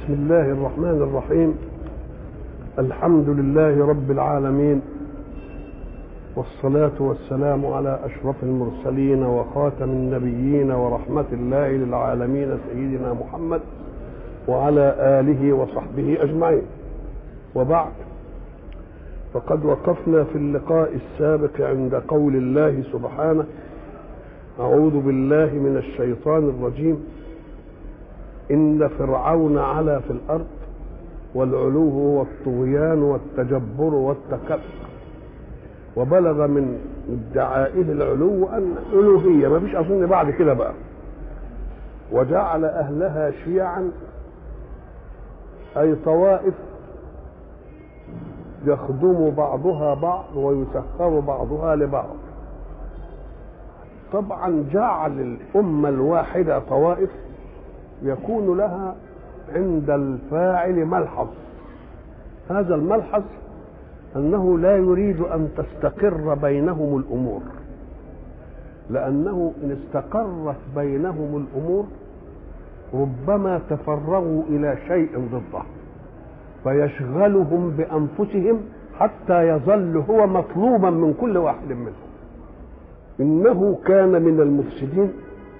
بسم الله الرحمن الرحيم الحمد لله رب العالمين والصلاة والسلام على أشرف المرسلين وخاتم النبيين ورحمة الله للعالمين سيدنا محمد وعلى آله وصحبه أجمعين وبعد فقد وقفنا في اللقاء السابق عند قول الله سبحانه أعوذ بالله من الشيطان الرجيم إن فرعون علا في الأرض والعلو هو الطغيان والتجبر والتكبر وبلغ من ادعائه العلو أن ألوهية ما فيش أظن بعد كده بقى وجعل أهلها شيعا أي طوائف يخدم بعضها بعض ويسخر بعضها لبعض طبعا جعل الأمة الواحدة طوائف يكون لها عند الفاعل ملحظ هذا الملحظ أنه لا يريد أن تستقر بينهم الأمور لأنه إن استقرت بينهم الأمور ربما تفرغوا إلى شيء ضده فيشغلهم بأنفسهم حتى يظل هو مطلوبا من كل واحد منهم إنه كان من المفسدين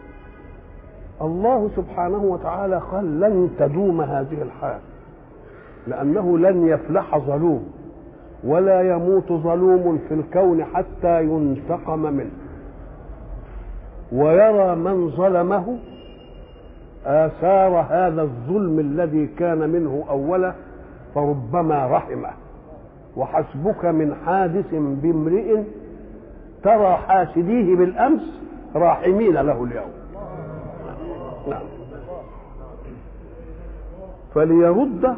الله سبحانه وتعالى قال لن تدوم هذه الحال لأنه لن يفلح ظلوم ولا يموت ظلوم في الكون حتى ينتقم منه ويرى من ظلمه آثار هذا الظلم الذي كان منه أولا فربما رحمه وحسبك من حادث بامرئ ترى حاسديه بالأمس راحمين له اليوم نعم فليرد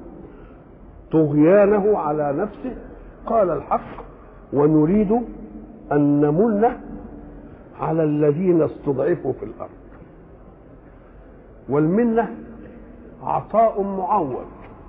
طغيانه على نفسه قال الحق ونريد أن نمن على الذين استضعفوا في الأرض والمنة عطاء معوض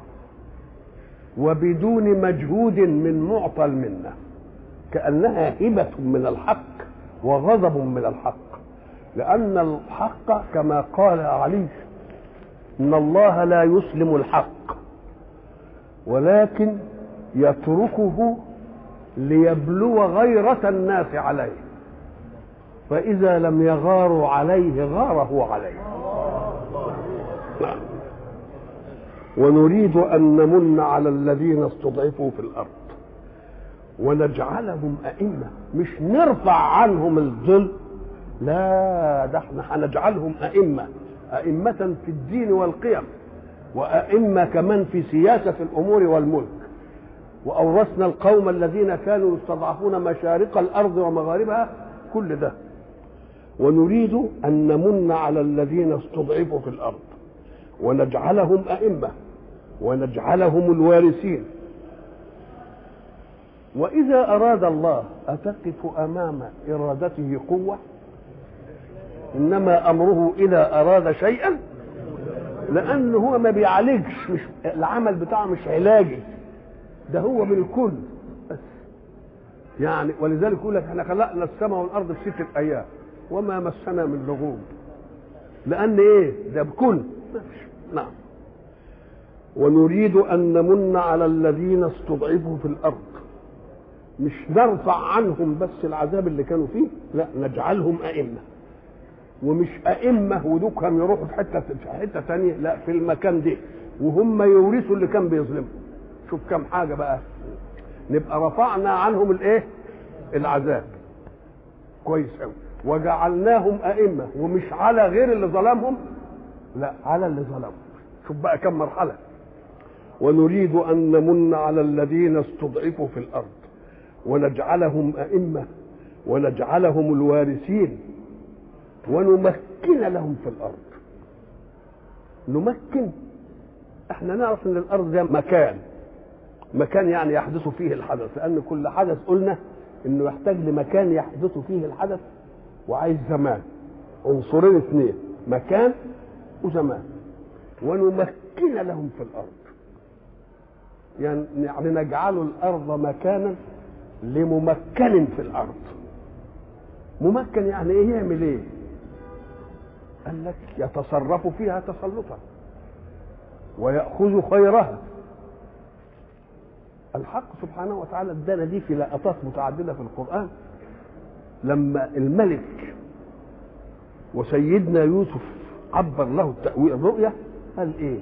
وبدون مجهود من معطى المنة كأنها هبة من الحق وغضب من الحق لأن الحق كما قال علي إن الله لا يسلم الحق ولكن يتركه ليبلو غيرة الناس عليه فإذا لم يغاروا عليه غاره عليه نعم. ونريد أن نمن على الذين استضعفوا في الأرض ونجعلهم أئمة مش نرفع عنهم الذل لا ده احنا هنجعلهم أئمة أئمة في الدين والقيم وأئمة كمان في سياسة الأمور والملك وأورثنا القوم الذين كانوا يستضعفون مشارق الأرض ومغاربها كل ده ونريد أن نمن على الذين استضعفوا في الأرض ونجعلهم أئمة ونجعلهم الوارثين وإذا أراد الله أتقف أمام إرادته قوة إنما أمره إذا أراد شيئا لأنه هو ما بيعالجش مش العمل بتاعه مش علاجي ده هو بالكل بس يعني ولذلك يقول لك احنا خلقنا السماء والأرض في ستة أيام وما مسنا من لغوب لأن إيه ده بكل نعم ونريد أن نمن على الذين استضعفوا في الأرض مش نرفع عنهم بس العذاب اللي كانوا فيه لا نجعلهم أئمة ومش أئمة ودوكهم يروحوا في حتة في حتة ثانية لا في المكان ده وهم يورثوا اللي كان بيظلمهم شوف كم حاجة بقى نبقى رفعنا عنهم الايه العذاب كويس قوي وجعلناهم أئمة ومش على غير اللي ظلمهم لا على اللي ظلمهم شوف بقى كم مرحلة ونريد أن نمن على الذين استضعفوا في الأرض ونجعلهم أئمة ونجعلهم الوارثين ونمكن لهم في الأرض نمكن احنا نعرف ان الارض ده مكان مكان يعني يحدث فيه الحدث لان كل حدث قلنا انه يحتاج لمكان يحدث فيه الحدث وعايز زمان عنصرين اثنين مكان وزمان ونمكن لهم في الارض يعني يعني نجعل الارض مكانا لممكن في الارض ممكن يعني ايه يعمل ايه قال لك يتصرف فيها تسلطا ويأخذ خيرها الحق سبحانه وتعالى ادانا دي في لقطات متعدده في القران لما الملك وسيدنا يوسف عبر له التأويل الرؤيا قال ايه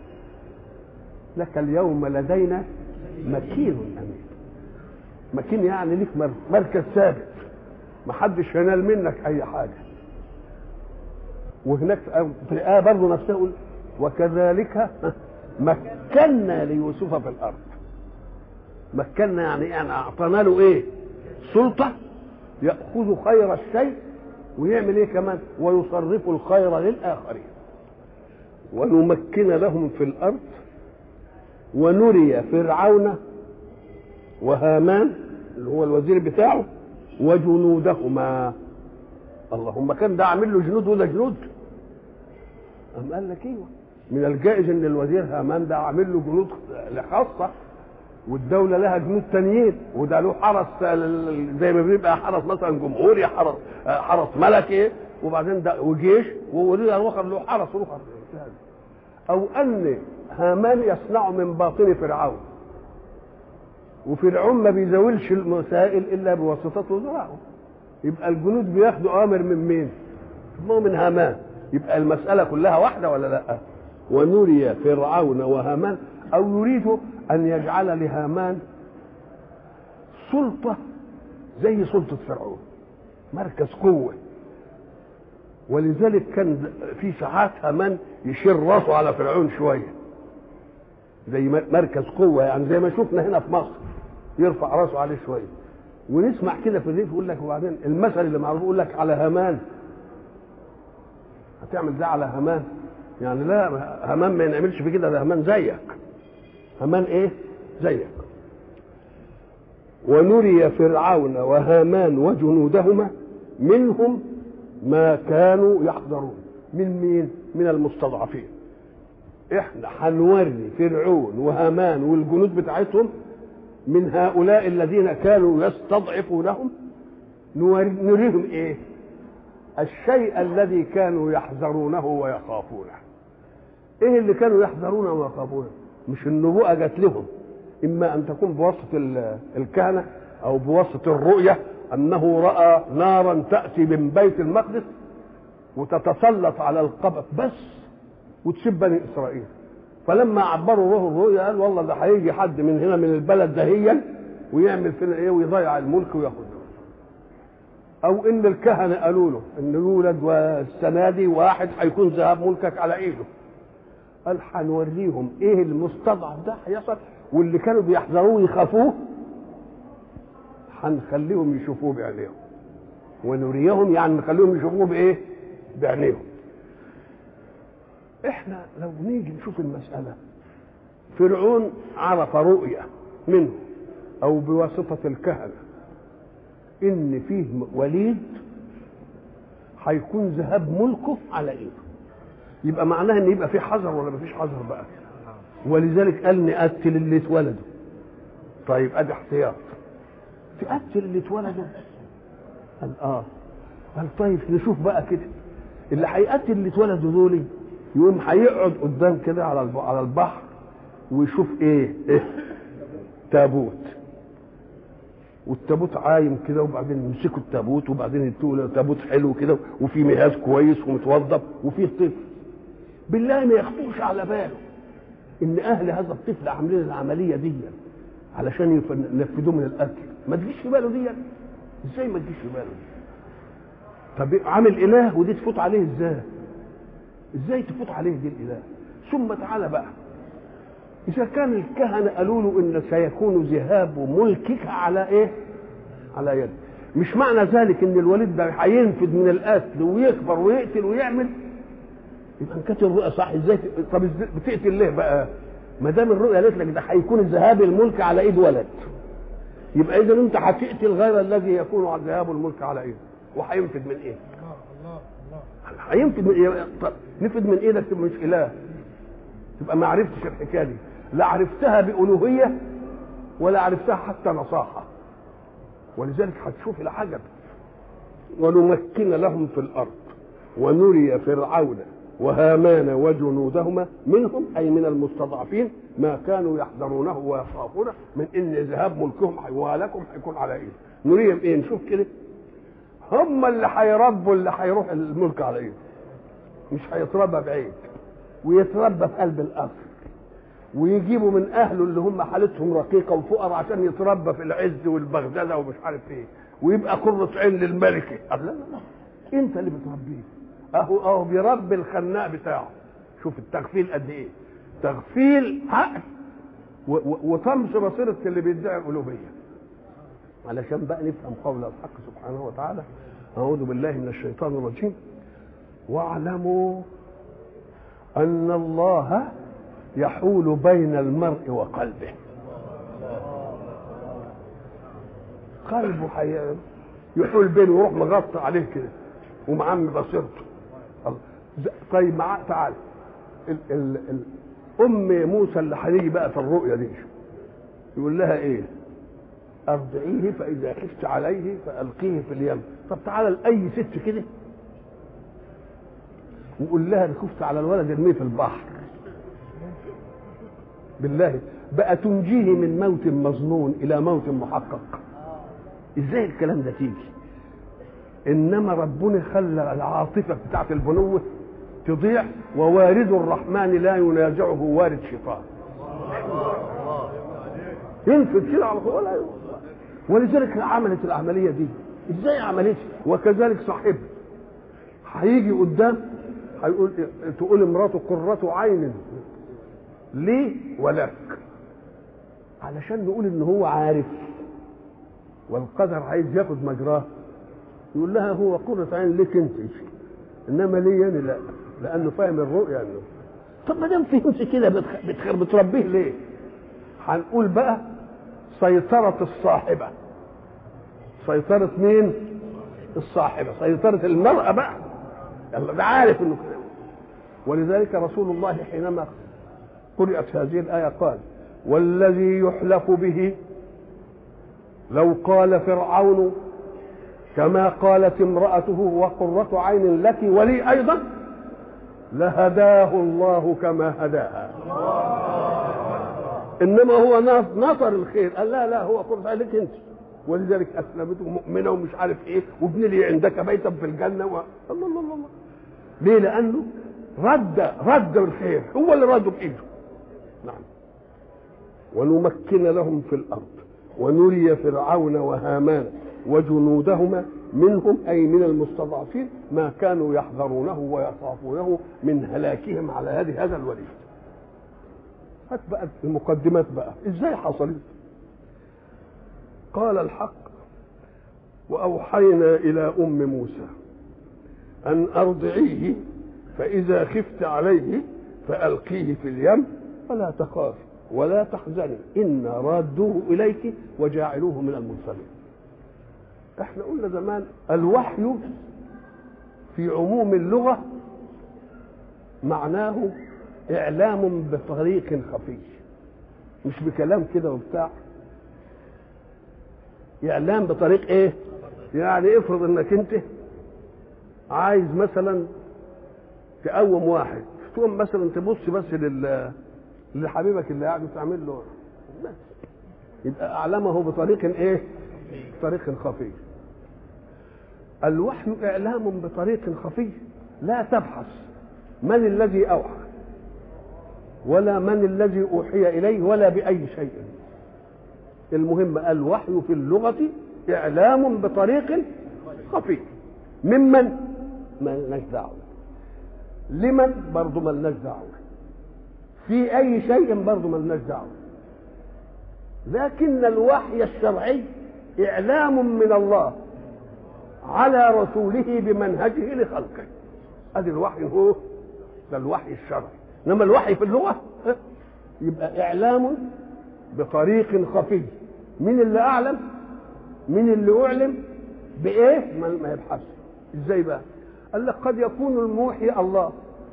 لك اليوم لدينا مكين امين مكين يعني ليك مركز ثابت محدش ينال منك اي حاجه وهناك في الآية برضه نفسها يقول وكذلك مكنا ليوسف في الأرض مكنا يعني يعني أعطانا له إيه؟ سلطة يأخذ خير الشيء ويعمل إيه كمان؟ ويصرف الخير للآخرين ونمكن لهم في الأرض ونري فرعون وهامان اللي هو الوزير بتاعه وجنودهما اللهم كان ده عامل له جنود ولا جنود أم قال لك ايوه من الجائز ان الوزير هامان ده عامل له جنود خاصه والدوله لها جنود تانيين وده له حرس زي ما بيبقى حرس مثلا جمهوري حرس حرس ملكي وبعدين ده وجيش وولي الاخر له حرس اخر او ان هامان يصنع من باطن فرعون وفرعون ما بيزاولش المسائل الا بواسطه وزرائه يبقى الجنود بياخدوا اوامر من مين؟ من هامان يبقى المسألة كلها واحدة ولا لا ونري فرعون وهامان أو يريد أن يجعل لهامان سلطة زي سلطة فرعون مركز قوة ولذلك كان في ساعات هامان يشير راسه على فرعون شوية زي مركز قوة يعني زي ما شفنا هنا في مصر يرفع راسه عليه شوية ونسمع كده في الريف يقول لك وبعدين المثل اللي معروف يقول لك على هامان هتعمل ده على همان يعني لا همان ما ينعملش في كده ده همان زيك همان ايه زيك ونري فرعون وهامان وجنودهما منهم ما كانوا يحذرون من مين من المستضعفين احنا هنوري فرعون وهامان والجنود بتاعتهم من هؤلاء الذين كانوا يستضعفونهم نريهم ايه الشيء الذي كانوا يحذرونه ويخافونه ايه اللي كانوا يحذرونه ويخافونه مش النبوءة جات لهم اما ان تكون بواسطة الكهنة او بواسطة الرؤية انه رأى نارا تأتي من بيت المقدس وتتسلط على القبر بس وتسيب بني اسرائيل فلما عبروا له الرؤيا قال والله ده هيجي حد من هنا من البلد دهيا ويعمل فينا ايه ويضيع الملك وياخد او ان الكهنه قالوا له ان يولد والسنه دي واحد هيكون ذهب ملكك على ايده قال هنوريهم ايه المستضعف ده هيحصل واللي كانوا بيحذروه يخافوه هنخليهم يشوفوه بعينيهم ونريهم يعني نخليهم يشوفوه بايه بعينيهم احنا لو نيجي نشوف المساله فرعون عرف رؤيه منه او بواسطه الكهنه ان فيه وليد هيكون ذهاب ملكه على ايده يبقى معناها ان يبقى في حذر ولا مفيش حذر بقى ولذلك قال نقتل اللي اتولدوا طيب ادي احتياط تقتل اللي اتولدوا قال اه قال طيب نشوف بقى كده اللي هيقتل اللي اتولدوا دول يقوم هيقعد قدام كده على على البحر ويشوف ايه ايه تابوت والتابوت عايم كده وبعدين يمسكوا التابوت وبعدين يدوا تابوت حلو كده وفي مهاز كويس ومتوضب وفيه طفل بالله ما يخطوش على باله ان اهل هذا الطفل عاملين العمليه دي علشان ينفذوه من القتل ما تجيش في باله دي ازاي ما تجيش في باله دي طب عامل اله ودي تفوت عليه ازاي ازاي تفوت عليه دي الاله ثم تعالى بقى إذا كان الكهنة قالوا له إن سيكون ذهاب ملكك على إيه؟ على يد مش معنى ذلك إن الوليد ده هينفذ من القتل ويكبر ويقتل ويعمل يبقى إن كانت الرؤيا صح إزاي طب إزاي بتقتل ليه بقى؟ ما دام الرؤيا قالت لك ده هيكون ذهاب الملك على إيد ولد يبقى إذا أنت هتقتل غير الذي يكون ذهاب الملك على إيده وهينفذ من إيه؟ الله الله هينفذ من إيه؟ طب نفذ من إيدك تبقى مش إله تبقى ما عرفتش الحكايه دي لا عرفتها بألوهية ولا عرفتها حتى نصاحة ولذلك هتشوف العجب ونمكن لهم في الأرض ونري فرعون وهامان وجنودهما منهم اي من المستضعفين ما كانوا يحذرونه ويخافونه من ان ذهاب ملكهم وهلاكهم هيكون على ايه نريهم ايه نشوف كده هم اللي هيربوا اللي هيروح الملك على ايه مش هيتربى بعيد ويتربى في قلب القصر ويجيبوا من اهله اللي هم حالتهم رقيقه وفقراء عشان يتربى في العز والبغدله ومش عارف ايه ويبقى قرة عين للملكه لا لا لا انت اللي بتربيه اهو اهو بيربي الخناق بتاعه شوف التغفيل قد ايه تغفيل عقل وطمس بصيره اللي بيدعي الالوهيه علشان بقى نفهم قول الحق سبحانه وتعالى اعوذ بالله من الشيطان الرجيم واعلموا ان الله يحول بين المرء وقلبه قلبه حي... يحول بينه ويروح مغطى عليه كده ومعمي بصيرته طيب معاه تعال ال... ال... ال... ام موسى اللي هنيجي بقى في الرؤيا دي يقول لها ايه ارضعيه فاذا خفت عليه فالقيه في اليم طب تعالى لاي ست كده وقول لها ان خفت على الولد ارميه في البحر بالله بقى تنجيه من موت مظنون الى موت محقق ازاي الكلام ده تيجي انما ربنا خلى العاطفه بتاعت البنوه تضيع ووارد الرحمن لا ينازعه وارد شيطان ينفذ كده على طول ولا ولذلك عملت العمليه دي ازاي عملتها وكذلك صاحبها هيجي قدام هيقول تقول امراته قرة عين ليه ولك علشان نقول ان هو عارف والقدر عايز ياخد مجراه يقول لها هو قرة عين ليك انت انما ليه انا لا لانه فاهم الرؤيا انه طب ما دام فهمت كده بتخ... بتربيه ليه؟ هنقول بقى سيطرة الصاحبة سيطرة مين؟ الصاحبة سيطرة المرأة بقى يلا ده عارف انه كده ولذلك رسول الله حينما قرأت هذه الآية قال والذي يحلف به لو قال فرعون كما قالت امرأته وقرة عين لك ولي أيضا لهداه الله كما هداها إنما هو نصر الخير قال لا لا هو قرة عين لك أنت ولذلك أسلمته مؤمنة ومش عارف إيه وابن لي عندك بيتا في الجنة و... الله الله الله ليه لأنه رد رد الخير هو اللي رده بإيده نعم ونمكن لهم في الأرض ونري فرعون وهامان وجنودهما منهم اي من المستضعفين ما كانوا يحذرونه ويخافونه من هلاكهم على هذه هذا الوليد. هات بقى المقدمات بقى ازاي حصلت؟ قال الحق واوحينا الى ام موسى ان ارضعيه فاذا خفت عليه فالقيه في اليم فلا تخافي ولا تحزني إنا رادوه إليك وجاعلوه من المرسلين احنا قلنا زمان الوحي في عموم اللغة معناه إعلام بطريق خفي مش بكلام كده وبتاع إعلام بطريق إيه؟ يعني افرض إنك أنت عايز مثلا تقوم واحد تقوم مثلا تبص بس لل لحبيبك اللي قاعد تعمل له بس يبقى اعلمه بطريق ايه طريق خفي الوحي اعلام بطريق خفي لا تبحث من الذي اوحى ولا من الذي اوحي اليه ولا باي شيء المهم الوحي في اللغه اعلام بطريق خفي ممن ما لناش دعوه لمن برضه ما لناش دعوه في اي شيء برضه ملناش دعوه لكن الوحي الشرعي اعلام من الله على رسوله بمنهجه لخلقه ادي الوحي هو ده الوحي الشرعي انما الوحي في اللغه يبقى اعلام بطريق خفي مين اللي اعلم مين اللي اعلم بايه ما يبحث ازاي بقى قال لك قد يكون الموحي الله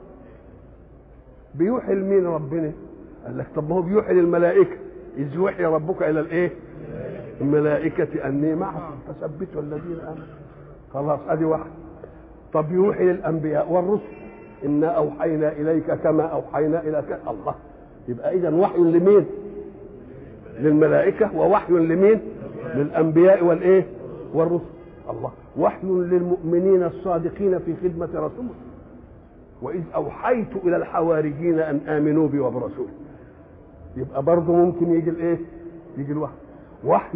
بيوحي لمين ربنا قال لك طب ما هو بيوحي للملائكه اذ يوحي ربك الى الايه الملائكه اني معكم فثبتوا الذين امنوا خلاص ادي واحد طب يوحي للانبياء والرسل انا اوحينا اليك كما اوحينا الى ك... الله يبقى اذا وحي لمين للملائكه ووحي لمين للانبياء والايه والرسل الله وحي للمؤمنين الصادقين في خدمه رسوله واذ اوحيت الى الحواريين ان امنوا بي وبرسولي يبقى برضه ممكن يجي الايه يجي الوحي وحي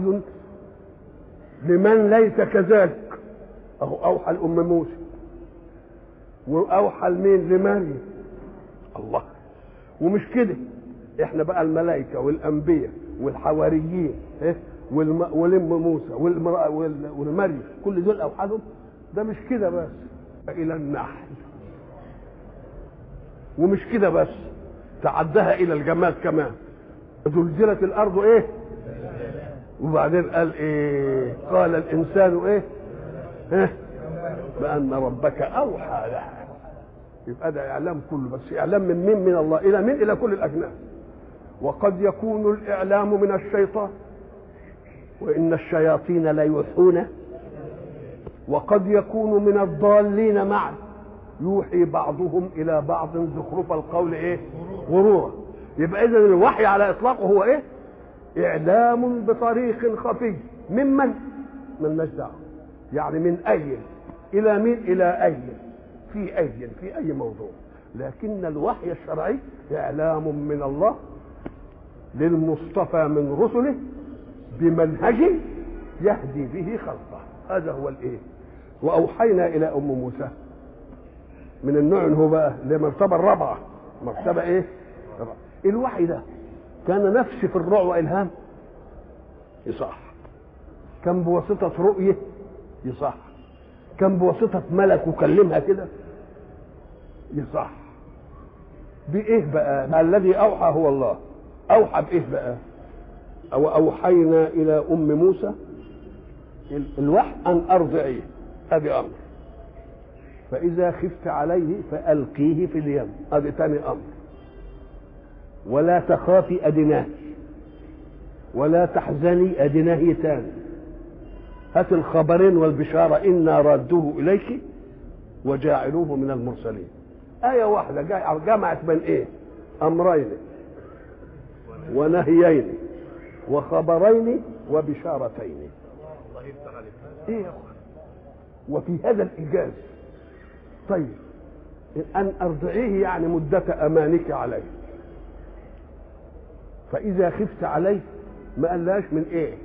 لمن ليس كذلك اهو اوحى لام موسى واوحى لمين لمريم الله ومش كده احنا بقى الملائكه والانبياء والحواريين ايه والم... والام موسى والمرأة وال... والمريم كل دول اوحى لهم ده مش كده بس الى النحل ومش كده بس تعدها الى الجماد كمان زلزلت الارض ايه وبعدين قال ايه قال الانسان ايه ها بان ربك اوحى له يبقى ده اعلام كله بس اعلام من مين من الله الى مين الى كل الاجناس وقد يكون الاعلام من الشيطان وان الشياطين ليوحون وقد يكون من الضالين معا يوحي بعضهم الى بعض زخرف القول ايه غرورا يبقى اذا الوحي على اطلاقه هو ايه اعلام بطريق خفي ممن من دعوه يعني من اي الى مين الى اي في اي في اي موضوع لكن الوحي الشرعي اعلام من الله للمصطفى من رسله بمنهج يهدي به خلقه هذا هو الايه واوحينا الى ام موسى من النوع هو بقى لمرتبه الرابعه مرتبه ايه الرابعة. الوحي ده كان نفس في الرعب والهام يصح كان بواسطه رؤيه يصح كان بواسطه ملك وكلمها كده يصح بايه بقى ما الذي اوحى هو الله اوحى بايه بقى او اوحينا الى ام موسى الوحي ان ارضعيه هذه امر فاذا خفت عليه فالقيه في اليم هذا ثاني امر ولا تخافي ادناه ولا تحزني ادناه تاني هات الخبرين والبشارة إنا رادوه إليك وجاعلوه من المرسلين آية واحدة جمعت بين إيه أمرين ونهيين وخبرين وبشارتين إيه يا أخوان وفي هذا الإيجاز طيب أن أرضعيه يعني مدة أمانك عليه فإذا خفت عليه ما قالهاش من إيه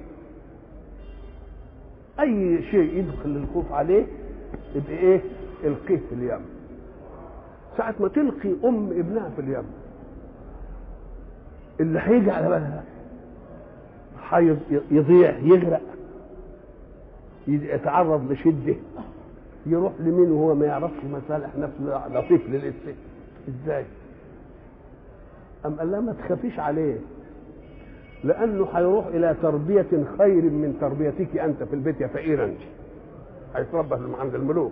اي شيء يدخل الخوف عليه يبقى ايه القيه في اليم ساعة ما تلقي ام ابنها في اليم اللي هيجي على بالها يضيع يغرق يتعرض لشده يروح لمين وهو ما يعرفش مصالح نفسه لطيف للست ازاي أم قال لها ما تخافيش عليه لانه هيروح الى تربيه خير من تربيتك انت في البيت يا فقير انت هيتربى عند الملوك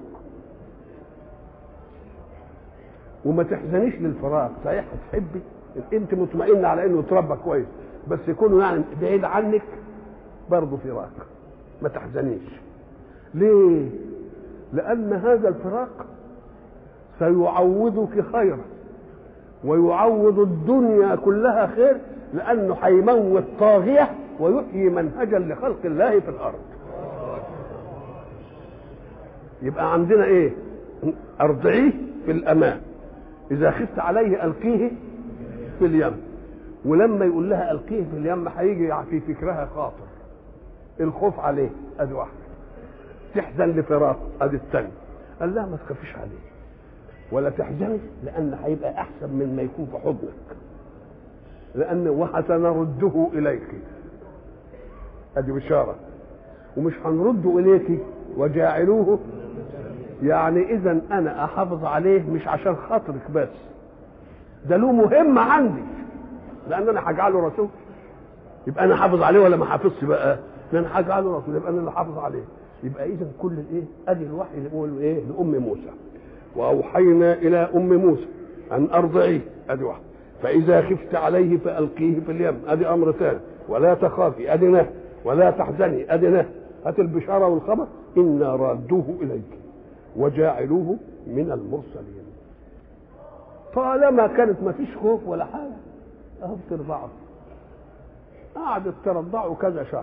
وما تحزنيش للفراق صحيح هتحبي انت مطمئنه على انه يتربى كويس بس يكونوا يعني بعيد عنك برضه فراق ما تحزنيش ليه لان هذا الفراق سيعوضك خيرا ويعوض الدنيا كلها خير لانه هيموت طاغيه ويحيي منهجا لخلق الله في الارض يبقى عندنا ايه ارضعيه في الامان اذا خفت عليه القيه في اليم ولما يقول لها القيه في اليم هيجي في فكرها خاطر الخوف عليه ادي واحده تحزن لفراق ادي الثانيه قال لها ما تخافيش عليه ولا تحزني لان هيبقى احسن من ما يكون في حضنك لان وسنرده اليك ادي بشاره ومش هنرده اليك وجاعلوه يعني اذا انا احافظ عليه مش عشان خاطرك بس ده له مهمه عندي لان انا هجعله رسول يبقى انا حافظ عليه ولا ما حافظش بقى ده انا هجعله رسول يبقى انا اللي حافظ عليه يبقى اذا كل الايه ادي الوحي اللي بيقول ايه لام موسى واوحينا الى ام موسى ان ارضعيه ادي واحد فاذا خفت عليه فالقيه في اليم ادي امر ثاني ولا تخافي ادي نهي ولا تحزني ادي نهي هات البشاره والخبر انا رادوه اليك وجاعلوه من المرسلين طالما كانت ما فيش خوف ولا حاجه اهو بترضعه قعدت ترضعه كذا شهر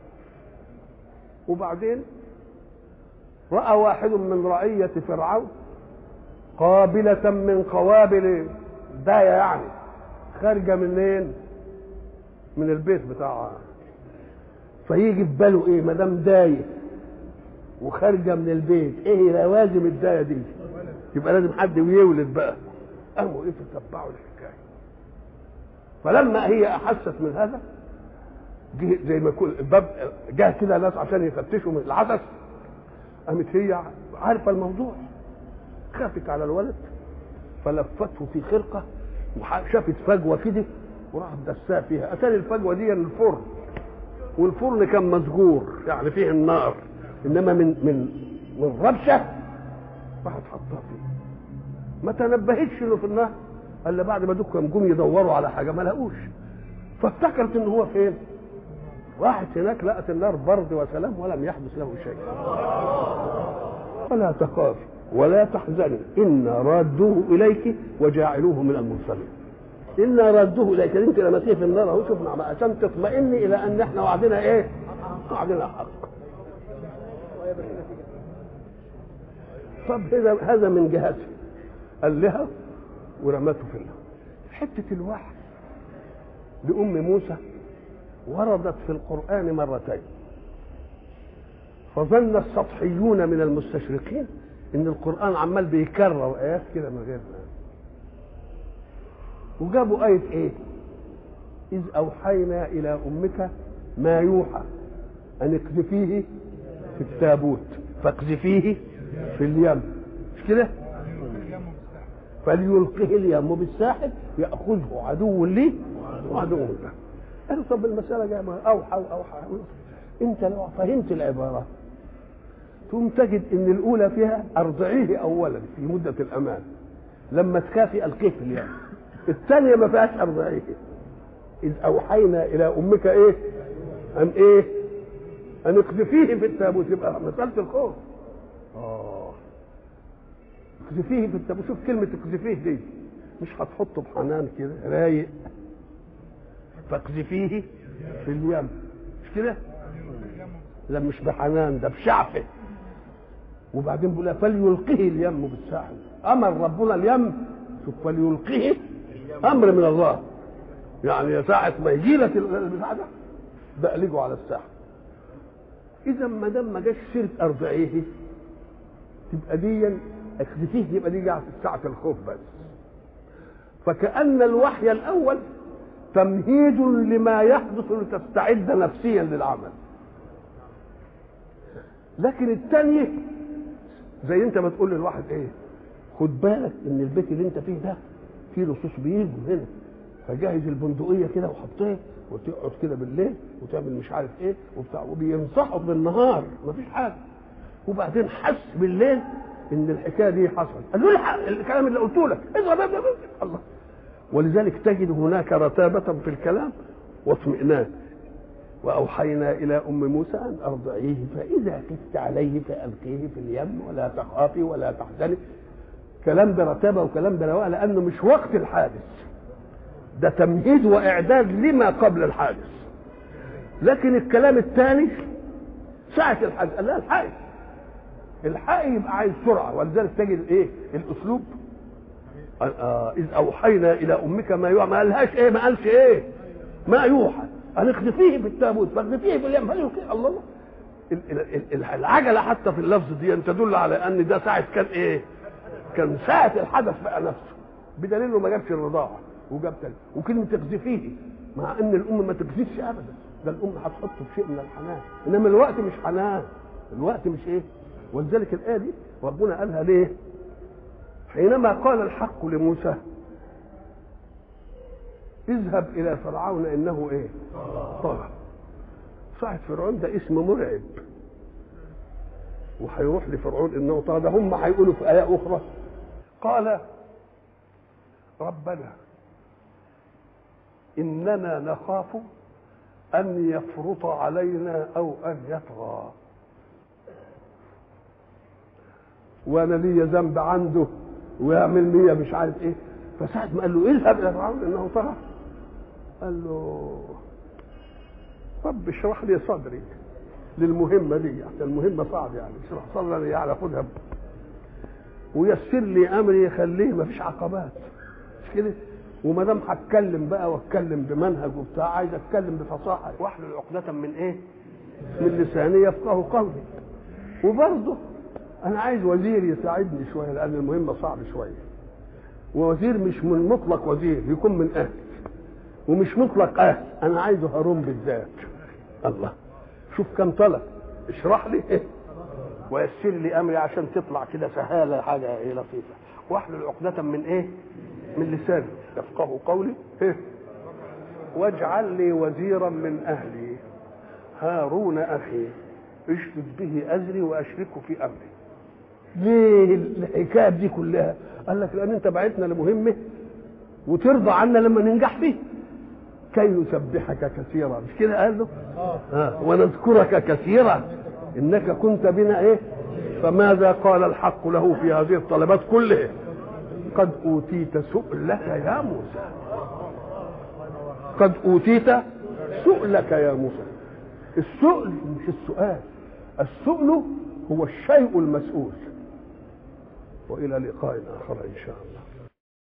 وبعدين راى واحد من رعيه فرعون قابله من قوابل دايه يعني خارجه منين من البيت بتاعها فيجي في باله ايه ما دام دايه وخارجه من البيت ايه لوازم الدايه دي يبقى لازم حد يولد بقى قاموا ايه تتبعوا الحكايه فلما هي احست من هذا جه زي ما يكون الباب جه كده ناس عشان يفتشوا من العدس قامت هي عارفه الموضوع خافت على الولد فلفته في خرقه وشافت فجوه كده وراحت دساه فيها اتاري الفجوه دي الفرن والفرن كان مسجور يعني فيه النار انما من من من ربشه راحت حطها فيه ما تنبهتش انه في النار الا بعد ما دكم جم يدوروا على حاجه ما لقوش فافتكرت ان هو فين راحت هناك لقت النار برد وسلام ولم يحدث له شيء ولا تخافي ولا تحزني إنا رادوه إليك وجاعلوه من المرسلين إنا رادوه إليك أنت لما تيجي في النار أهو شوف عشان تطمئني إلى أن إحنا وعدنا إيه؟ وعدنا حق طب هذا هذا من جهته قال لها ورمته في النار حتة الوحي لأم موسى وردت في القرآن مرتين فظن السطحيون من المستشرقين ان القرآن عمال بيكرر آيات كده من غير وجابوا آية إيه؟ إذ أوحينا إلى أمك ما يوحى أن اقذفيه في التابوت فاقذفيه في اليم مش كده؟ فليلقه اليم بالساحل يأخذه عدو لي وعدو له قالوا طب المسألة جاية أوحى وأوحى أنت لو فهمت العبارة ثم تجد ان الاولى فيها ارضعيه اولا في مده الامان لما تخافي القيه في اليم الثانيه ما فيهاش ارضعيه اذ اوحينا الى امك ايه ان ايه ان اقذفيه في التابوت يبقى مساله الخوف اه اقذفيه في التابوت شوف كلمه اقذفيه دي مش هتحطه بحنان كده رايق فاقذفيه في اليم مش كده لا مش بحنان ده بشعفه وبعدين بيقول فليلقه اليم بالساحل امر ربنا اليم شوف فليلقه امر من الله يعني ساعة ما يجي لك البتاع ده بقلجه على الساحل اذا ما دام ما جاش سيره ارضعيه تبقى دي اخذتيه يبقى دي جايه في ساعه الخوف بس فكأن الوحي الأول تمهيد لما يحدث لتستعد نفسيا للعمل لكن الثانية زي انت ما تقول للواحد ايه خد بالك ان البيت اللي انت فيه ده فيه لصوص بيجوا هنا فجهز البندقيه كده وحطها وتقعد كده بالليل وتعمل مش عارف ايه وبتاع وبينصحوا بالنهار مفيش حاجه وبعدين حس بالليل ان الحكايه دي حصلت قال له الحق الكلام اللي قلته لك اضرب الله ولذلك تجد هناك رتابه في الكلام واطمئنان واوحينا الى ام موسى ان ارضعيه فاذا خفت عليه فالقيه في اليم ولا تخافي ولا تحزني كلام برتابه وكلام برواء لانه مش وقت الحادث ده تمهيد واعداد لما قبل الحادث لكن الكلام الثاني ساعة الحادث قال لا الحقي الحقي يبقى عايز سرعة ولذلك تجد ايه الاسلوب آه اذ اوحينا الى امك ما يوحى ما قالهاش ايه ما قالش ايه ما يوحى ان اقذفيه في التابوت فاقذفيه في اليم الله الله العجله حتى في اللفظ دي ان تدل على ان ده ساعه كان ايه؟ كان ساعه الحدث بقى نفسه بدليل انه ما جابش الرضاعه وجاب تاني وكلمه تقذفيه مع ان الام ما تقذفش ابدا ده الام هتحطه في شيء من الحنان انما الوقت مش حنان الوقت مش ايه؟ ولذلك الايه دي ربنا قالها ليه؟ حينما قال الحق لموسى اذهب الى فرعون انه ايه طغى صاحب فرعون ده اسم مرعب وهيروح لفرعون انه طغى ده هم هيقولوا في ايه اخرى قال ربنا اننا نخاف ان يفرط علينا او ان يطغى وانا ليا ذنب عنده ويعمل ليا مش عارف ايه فساعة ما قال له اذهب الى فرعون انه طغى قال له رب اشرح لي صدري للمهمة دي يعني المهمة صعب يعني اشرح صدري يعني خدها ويسر لي امري يخليه ما فيش عقبات مش كده وما دام هتكلم بقى واتكلم بمنهج وبتاع عايز اتكلم بفصاحه واحلل عقدة من ايه؟ من لساني يفقه قولي وبرضه انا عايز وزير يساعدني شويه لان المهمه صعب شويه ووزير مش من مطلق وزير يكون من اهل ومش مطلق اهل انا عايزه هارون بالذات الله شوف كم طلب اشرح لي إيه؟ ويسر لي امري عشان تطلع كده سهاله حاجه ايه لطيفه واحلل عقدة من ايه؟ من لساني يفقه قولي إيه؟ واجعل لي وزيرا من اهلي هارون اخي اشدد به ازري واشركه في امري ليه الحكايه دي كلها قال لك لان انت بعتنا لمهمه وترضى عنا لما ننجح فيه كي نسبحك كثيرا مش كده قال له آه. ونذكرك كثيرا انك كنت بنا ايه فماذا قال الحق له في هذه الطلبات كلها قد اوتيت سؤلك يا موسى قد اوتيت سؤلك يا موسى السؤل مش السؤال السؤل هو الشيء المسؤول والى لقاء اخر ان شاء الله